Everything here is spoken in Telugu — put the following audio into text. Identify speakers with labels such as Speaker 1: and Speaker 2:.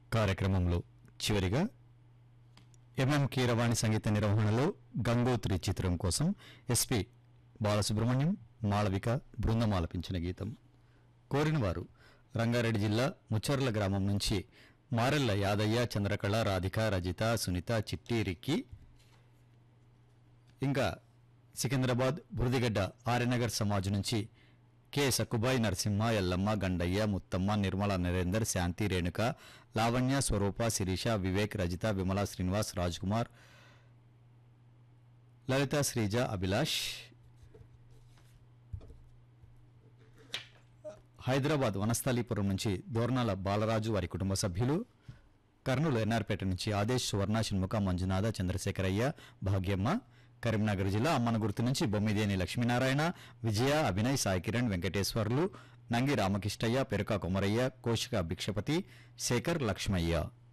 Speaker 1: కార్యక్రమంలో చివరిగా ఎంఎం కీరవాణి సంగీత నిర్వహణలో గంగోత్రి చిత్రం కోసం ఎస్పి బాలసుబ్రహ్మణ్యం మాళవిక బృందం ఆలపించిన గీతం కోరినవారు రంగారెడ్డి జిల్లా ముచ్చర్ల గ్రామం నుంచి మారెల్ల యాదయ్య చంద్రకళ రాధిక రజిత సునీత చిట్టి రిక్కి ఇంకా సికింద్రాబాద్ బురదిగడ్డ ఆర్యనగర్ సమాజ్ నుంచి కె సక్కుబాయి నరసింహ ఎల్లమ్మ గండయ్య ముత్తమ్మ నిర్మల నరేందర్ శాంతి రేణుక లావణ్య స్వరూప శిరీష వివేక్ రజిత విమల శ్రీనివాస్ రాజ్ కుమార్ లలిత శ్రీజ అభిలాష్ హైదరాబాద్ వనస్థలీపురం నుంచి దోర్నాల బాలరాజు వారి కుటుంబ సభ్యులు కర్నూలు ఎన్ఆర్పేట నుంచి ఆదేశ్ సువర్ణ షణ్ముఖ మంజునాథ చంద్రశేఖరయ్య భాగ్యమ్మ కరీంనగర్ జిల్లా అమ్మనగుర్తు నుంచి బొమ్మిదేని లక్ష్మీనారాయణ విజయ అభినయ్ సాయి కిరణ్ వెంకటేశ్వర్లు నంగి రామకృష్ణయ్య పెరుక కొమరయ్య కోశిక భిక్షపతి శేఖర్ లక్ష్మయ్య